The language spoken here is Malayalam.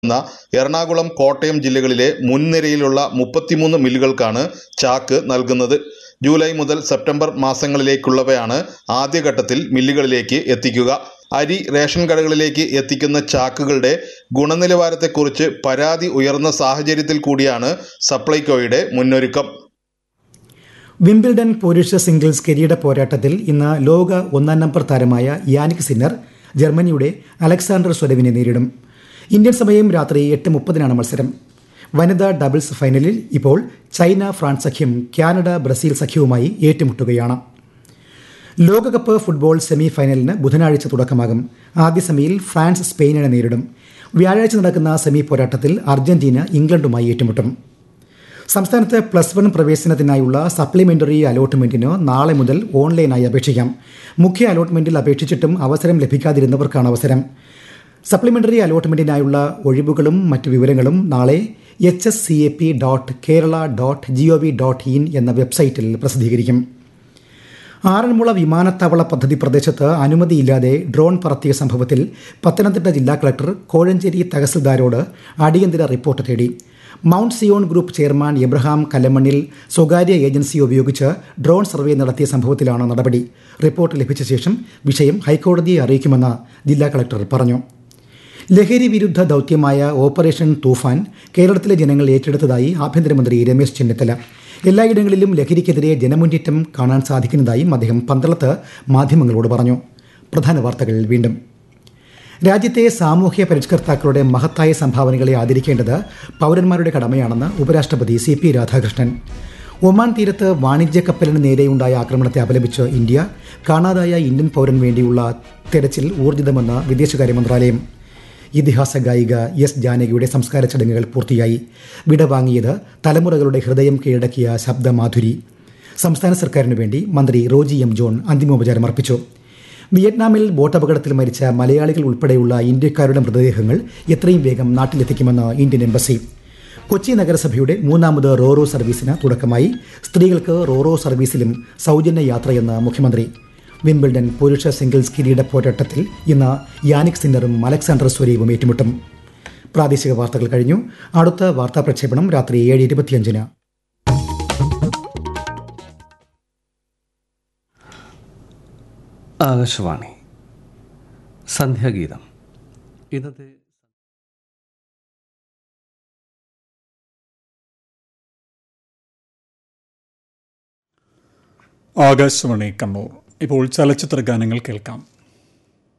എന്ന എറണാകുളം കോട്ടയം ജില്ലകളിലെ മുൻനിരയിലുള്ള മുപ്പത്തിമൂന്ന് മില്ലുകൾക്കാണ് ചാക്ക് നൽകുന്നത് ജൂലൈ മുതൽ സെപ്റ്റംബർ മാസങ്ങളിലേക്കുള്ളവയാണ് ആദ്യഘട്ടത്തിൽ മില്ലുകളിലേക്ക് എത്തിക്കുക അരി റേഷൻ കടകളിലേക്ക് എത്തിക്കുന്ന ചാക്കുകളുടെ ഗുണനിലവാരത്തെക്കുറിച്ച് പരാതി ഉയർന്ന സാഹചര്യത്തിൽ കൂടിയാണ് സപ്ലൈകോയുടെ മുന്നൊരുക്കം വിംബിൾഡൺ പുരുഷ സിംഗിൾസ് കിരീട പോരാട്ടത്തിൽ ഇന്ന് ലോക ഒന്നാം നമ്പർ താരമായ യാനിക് സിന്നർ ജർമ്മനിയുടെ അലക്സാണ്ടർ സ്വരവിനെ നേരിടും ഇന്ത്യൻ സമയം രാത്രി എട്ട് മുപ്പതിനാണ് മത്സരം വനിതാ ഡബിൾസ് ഫൈനലിൽ ഇപ്പോൾ ചൈന ഫ്രാൻസ് സഖ്യം കാനഡ ബ്രസീൽ സഖ്യവുമായി ഏറ്റുമുട്ടുകയാണ് ലോകകപ്പ് ഫുട്ബോൾ സെമി ഫൈനലിന് ബുധനാഴ്ച തുടക്കമാകും ആദ്യ സെമിയിൽ ഫ്രാൻസ് സ്പെയിനിനെ നേരിടും വ്യാഴാഴ്ച നടക്കുന്ന സെമി പോരാട്ടത്തിൽ അർജന്റീന ഇംഗ്ലണ്ടുമായി ഏറ്റുമുട്ടും സംസ്ഥാനത്ത് പ്ലസ് വൺ പ്രവേശനത്തിനായുള്ള സപ്ലിമെന്ററി അലോട്ട്മെന്റിന് നാളെ മുതൽ ഓൺലൈനായി അപേക്ഷിക്കാം മുഖ്യ അലോട്ട്മെന്റിൽ അപേക്ഷിച്ചിട്ടും അവസരം ലഭിക്കാതിരുന്നവർക്കാണ് അവസരം സപ്ലിമെന്ററി അലോട്ട്മെന്റിനായുള്ള ഒഴിവുകളും മറ്റു വിവരങ്ങളും നാളെ H S C A P dot Kerala dot G O V dot in എന്ന വെബ്സൈറ്റിൽ പ്രസിദ്ധീകരിക്കും ആറന്മുള വിമാനത്താവള പദ്ധതി പ്രദേശത്ത് അനുമതിയില്ലാതെ ഡ്രോൺ പറത്തിയ സംഭവത്തിൽ പത്തനംതിട്ട ജില്ലാ കളക്ടർ കോഴഞ്ചേരി തഹസിൽദാരോട് അടിയന്തര റിപ്പോർട്ട് തേടി Mount Zion group chairman Abraham Kallamannil സ്വകാര്യ ഏജൻസി ഉപയോഗിച്ച് ഡ്രോൺ സർവേ നടത്തിയ സംഭവത്തിലാണ് നടപടി റിപ്പോർട്ട് ലഭിച്ച ശേഷം വിഷയം ഹൈക്കോടതിയെ അറിയിക്കുമെന്ന് ജില്ലാ കളക്ടർ പറഞ്ഞു ലഹരി വിരുദ്ധ ദൗത്യമായ ഓപ്പറേഷൻ തൂഫാൻ കേരളത്തിലെ ജനങ്ങൾ ഏറ്റെടുത്തതായി ആഭ്യന്തരമന്ത്രി രമേശ് ചെന്നിത്തല എല്ലായിടങ്ങളിലും ലഹരിക്കെതിരെ ജനമുന്നേറ്റം കാണാൻ സാധിക്കുന്നതായും അദ്ദേഹം പന്തളത്ത് മാധ്യമങ്ങളോട് പറഞ്ഞു പ്രധാന വാർത്തകൾ വീണ്ടും രാജ്യത്തെ സാമൂഹ്യ പരിഷ്കർത്താക്കളുടെ മഹത്തായ സംഭാവനകളെ ആദരിക്കേണ്ടത് പൗരന്മാരുടെ കടമയാണെന്ന് ഉപരാഷ്ട്രപതി സി പി രാധാകൃഷ്ണൻ ഒമാൻ തീരത്ത് വാണിജ്യ കപ്പലിന് നേരെയുണ്ടായ ആക്രമണത്തെ അപലപിച്ച് ഇന്ത്യ കാണാതായ ഇന്ത്യൻ പൗരന് വേണ്ടിയുള്ള തെരച്ചിൽ ഊർജിതമെന്ന് വിദേശകാര്യ മന്ത്രാലയം ഇതിഹാസ ഗായിക എസ് ജാനകിയുടെ സംസ്കാര ചടങ്ങുകൾ പൂർത്തിയായി വിടവാങ്ങിയത് തലമുറകളുടെ ഹൃദയം കീഴടക്കിയ ശബ്ദമാധുരി സംസ്ഥാന സർക്കാരിനു വേണ്ടി മന്ത്രി റോജി എം ജോൺ അന്തിമോപചാരം അർപ്പിച്ചു വിയറ്റ്നാമിൽ ബോട്ടപകടത്തിൽ മരിച്ച മലയാളികൾ ഉൾപ്പെടെയുള്ള ഇന്ത്യക്കാരുടെ മൃതദേഹങ്ങൾ എത്രയും വേഗം നാട്ടിലെത്തിക്കുമെന്ന് ഇന്ത്യൻ എംബസി കൊച്ചി നഗരസഭയുടെ മൂന്നാമത് റോറോ സർവീസിന് തുടക്കമായി സ്ത്രീകൾക്ക് റോറോ സർവീസിലും സൗജന്യ യാത്രയെന്ന് മുഖ്യമന്ത്രി വിംബിൾഡൺ പുരുഷ സിംഗിൾസ് കിരീട പോരാട്ടത്തിൽ ഇന്ന് യാനിക് സിന്നറും അലക്സാണ്ടർ സ്വരീവും ഏറ്റുമുട്ടും പ്രാദേശിക വാർത്തകൾ കഴിഞ്ഞു അടുത്ത വാർത്താ പ്രക്ഷേപണം രാത്രി ഏഴ് ഇരുപത്തിയഞ്ചിന് ആകാശവാണി സന്ധ്യാഗീതം ഇന്നത്തെ ആകാശവാണി കണ്ണൂർ ഇപ്പോൾ ചലച്ചിത്ര ഗാനങ്ങൾ കേൾക്കാം